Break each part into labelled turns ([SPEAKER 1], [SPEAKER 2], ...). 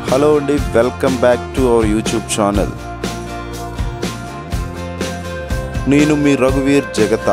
[SPEAKER 1] hello అండి welcome back to our YouTube channel నేను మీ రఘువీర్ జగత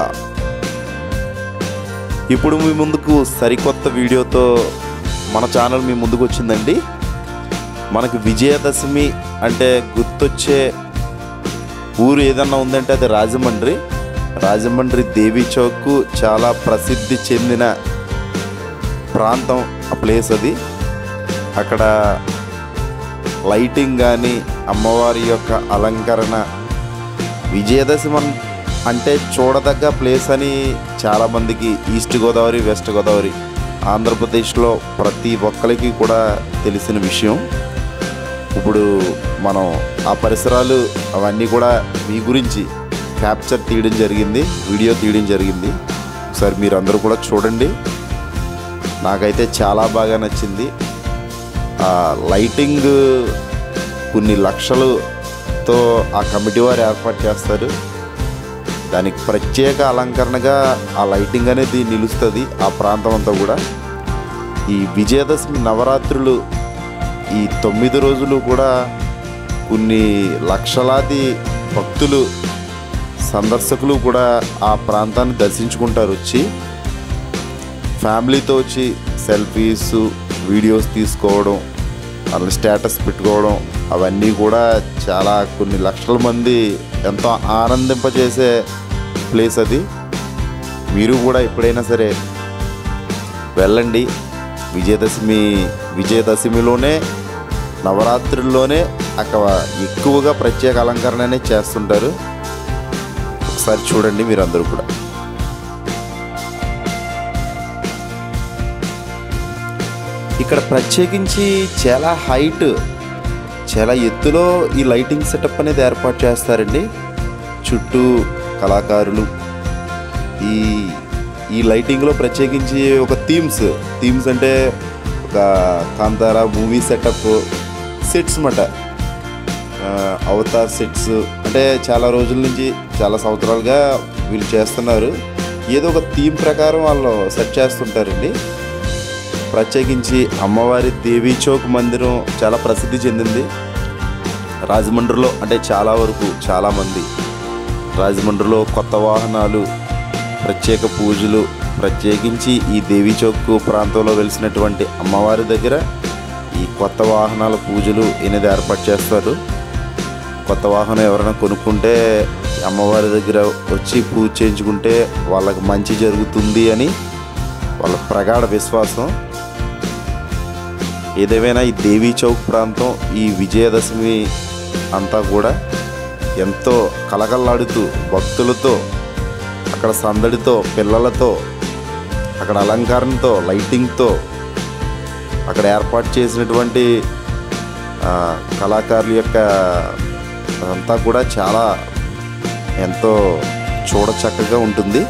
[SPEAKER 1] ఇప్పుడు మీ ముందుకు సరికొత్త వీడియోతో మన ఛానల్ మీ ముందుకు వచ్చిందండి మనకు విజయదశమి అంటే గుర్తొచ్చే ఊరు ఏదన్నా ఉందంటే అది రాజమండ్రి రాజమండ్రి దేవీ చౌక్ చాలా ప్రసిద్ధి చెందిన ప్రాంతం ఆ ప్లేస్ అది అక్కడ లైటింగ్ కానీ అమ్మవారి యొక్క అలంకరణ విజయదశమి అన్- అంటే చూడదగ్గ ప్లేస్ అని చాలామందికి ఈస్ట్ గోదావరి వెస్ట్ గోదావరి ఆంధ్రప్రదేశ్లో ప్రతి ఒక్కరికి కూడా తెలిసిన విషయం ఇప్పుడు మనం ఆ పరిసరాలు అవన్నీ కూడా మీ గురించి క్యాప్చర్ తీయడం జరిగింది వీడియో తీయడం జరిగింది ఒకసారి మీరు అందరూ కూడా చూడండి నాకైతే చాలా బాగా నచ్చింది ఆ లైటింగ్ కొన్ని లక్షలతో ఆ కమిటీ వారు ఏర్పాటు చేస్తారు దానికి ప్రత్యేక అలంకరణగా ఆ లైటింగ్ అనేది నిలుస్తుంది ఆ ప్రాంతం అంతా కూడా ఈ విజయదశమి నవరాత్రులు ఈ తొమ్మిది రోజులు కూడా కొన్ని లక్షలాది భక్తులు సందర్శకులు కూడా ఆ ప్రాంతాన్ని దర్శించుకుంటారు వచ్చి ఫ్యామిలీతో వచ్చి సెల్ఫీస్ వీడియోస్ తీసుకోవడం వాళ్ళ స్టేటస్ పెట్టుకోవడం అవన్నీ కూడా చాలా కొన్ని లక్షల మంది ఎంతో ఆనందింపజేసే ప్లేస్ అది మీరు కూడా ఎప్పుడైనా సరే వెళ్ళండి విజయదశమి విజయదశమిలోనే నవరాత్రుల్లోనే అక్కడ ఎక్కువగా ప్రత్యేక అలంకరణ అనేది చేస్తుంటారు ఒకసారి చూడండి మీరు అందరూ కూడా ఇక్కడ ప్రత్యేకించి చాలా హైట్ చాలా ఎత్తులో ఈ లైటింగ్ సెటప్ అనేది ఏర్పాటు చేస్తారండి చుట్టూ కళాకారులు ఈ ఈ లైటింగ్లో ప్రత్యేకించి ఒక థీమ్స్ థీమ్స్ అంటే ఒక కాంతార మూవీ సెటప్ సెట్స్ మాట అవతార్ సెట్స్ అంటే చాలా రోజుల నుంచి చాలా సంవత్సరాలుగా వీళ్ళు చేస్తున్నారు ఏదో ఒక థీమ్ ప్రకారం వాళ్ళు సెట్ చేస్తుంటారండి ప్రత్యేకించి అమ్మవారి దేవీ చౌక్ మందిరం చాలా ప్రసిద్ధి చెందింది రాజమండ్రిలో అంటే చాలా వరకు చాలామంది రాజమండ్రిలో కొత్త వాహనాలు ప్రత్యేక పూజలు ప్రత్యేకించి ఈ దేవీ చౌక్ ప్రాంతంలో వెలిసినటువంటి అమ్మవారి దగ్గర ఈ కొత్త వాహనాల పూజలు అనేది ఏర్పాటు చేస్తారు కొత్త వాహనం ఎవరైనా కొనుక్కుంటే అమ్మవారి దగ్గర వచ్చి పూజ చేయించుకుంటే వాళ్ళకి మంచి జరుగుతుంది అని వాళ్ళ ప్రగాఢ విశ్వాసం ఏదేమైనా ఈ దేవీ చౌక్ ప్రాంతం ఈ విజయదశమి అంతా కూడా ఎంతో కలకల్లాడుతూ భక్తులతో అక్కడ సందడితో పిల్లలతో అక్కడ అలంకరణతో లైటింగ్తో అక్కడ ఏర్పాటు చేసినటువంటి ఆ, కళాకారుల యొక్క అంతా కూడా చాలా ఎంతో చూడచక్కగా ఉంటుంది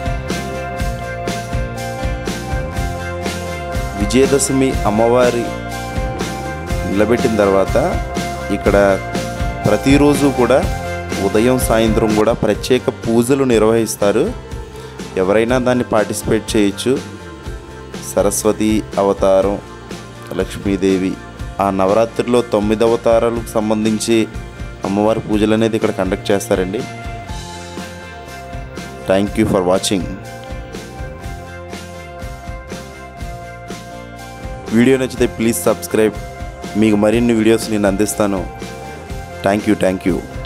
[SPEAKER 1] విజయదశమి అమ్మవారి నిలబెట్టిన తర్వాత ఇక్కడ ప్రతిరోజు కూడా ఉదయం సాయంత్రం కూడా ప్రత్యేక పూజలు నిర్వహిస్తారు ఎవరైనా దాన్ని పార్టిసిపేట్ చేయొచ్చు సరస్వతి అవతారం లక్ష్మీదేవి ఆ నవరాత్రిలో తొమ్మిది అవతారాలకు సంబంధించి అమ్మవారి పూజలు అనేది ఇక్కడ కండక్ట్ చేస్తారండి thank you for watching video నచ్చితే ప్లీజ్ సబ్స్క్రైబ్ మీకు మరిన్ని వీడియోస్ నేను అందిస్తాను థ్యాంక్ యూ థ్యాంక్ యూ